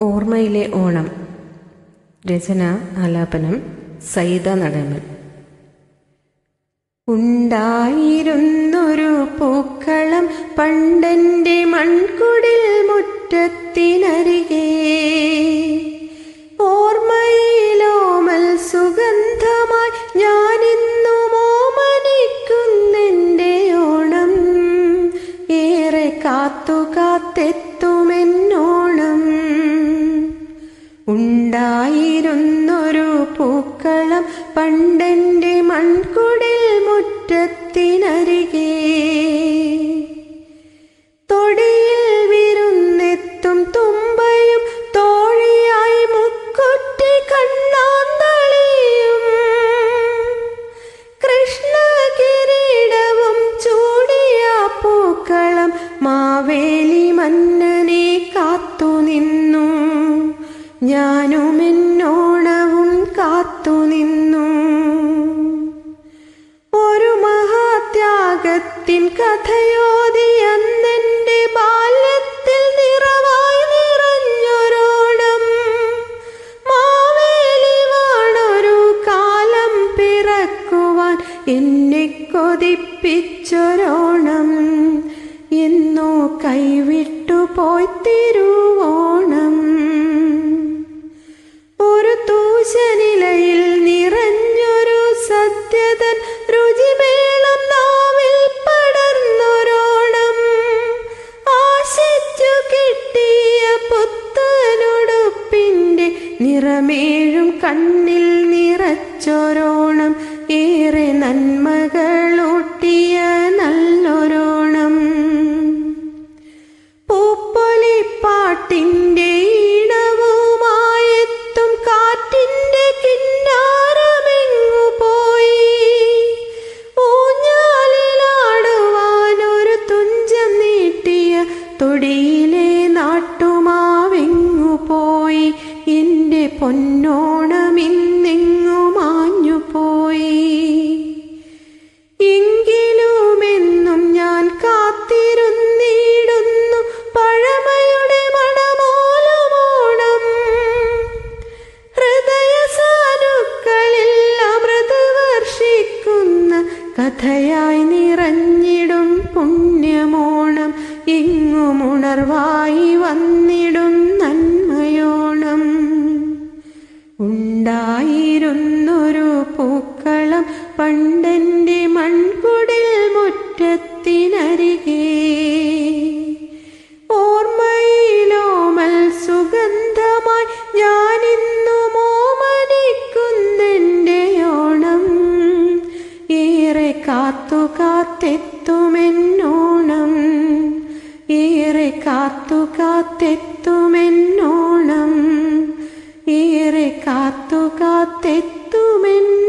ഓർമ്മയിലെ ഓണം രചന ആലാപനം സൈത നടമൻ ഉണ്ടായിരുന്നൊരു പൂക്കളം പണ്ടെന്റെ മൺകുടിൽ മുറ്റത്തിനരികെ ഓർമ്മയിലോമൽ സുഗന്ധമായി ഞാനിന്നു മോമനിക്കുന്നെന്റെ ഓണം ഏറെ കാത്തു കാത്തെത്തുമെന്നോണം ഉണ്ടായിരുന്നൊരു പൂക്കളം പണ്ടെന്റെ മൺകുടിൽ മുറ്റത്തിനരികെ തൊടിയിൽ വിരുന്നെത്തും തുമ്പയും തോഴിയായി മുക്കുറ്റി കണ്ണാന്തളിയും കൃഷ്ണ കിരീടവും ചൂടിയ പൂക്കളം മാവേലി മന്നനെ കാത്തുനിന്നു ഞാനും എന്നോണവും കാത്തുനിന്നു ഒരു മഹാത്യാഗത്തിൻ കഥയോതി അന്നെന്റെ ബാല്യത്തിൽ നിറവായി നിറഞ്ഞൊരോണം മാവേലി വാണൊരു കാലം പിറക്കുവാൻ എന്നെ കൊതിപ്പിച്ചൊരോണം എന്നോ കൈവിട്ടു പോയി തിരുവോണം ഒരു തൂശനിലയിൽ നിറഞ്ഞൊരു സത്യതൻ രുചിമേളം നാവിൽ പടർന്നൊരോണം ആശിച്ചു കിട്ടിയ പുത്തനൊടുപ്പിന്റെ നിറമേഴും കണ്ണിൽ നിറച്ചൊരോണം ഏറെ നന്മകളൂട്ടിയ നല്ലൊരോണം പൂപ്പൊലിപ്പാട്ടിന്റെ ഈണവുമായെത്തും കാറ്റിന്റെ കിന്നാരമെങ്ങു പോയി ഊഞ്ഞാലിലാടുവാനൊരു തുഞ്ചം നീട്ടിയ തൊടിയിലെ നാട്ടുമാവെങ്ങു പോയി എന്റെ പൊന്നോണമിന്നെങ്ങു മാഞ്ഞു പോയി എങ്കിലുമെന്നും ഞാൻ കാത്തിരുന്നിടുന്നു പഴമയുടെ മണമോലമോണം ഹൃദയ സാനുക്കളിൽ അമൃത് വർഷിക്കുന്ന കഥയായി നിറഞ്ഞിടും പുണ്യമോണം എങ്ങും ഉണർവായി വന്നിടും നന്മയോണം ഉണ്ടായിരുന്നൊരു പൂക്കളം പണ്ടെന്റെ മൺകുടിൽ മുറ്റത്തിനരികെ ഓർമ്മയിലോമൽ സുഗന്ധമായി ഞാനിന്നു മോമനിക്കുന്നെന്റെ ഓണം ഏറെ കാത്തു കാത്തെത്തുമെന്നോണം ഏറെ കാത്തു കാത്തെത്തുമെന്നോണം ഏറെ കാത്തു കാത്തെത്തുമെന്നോണം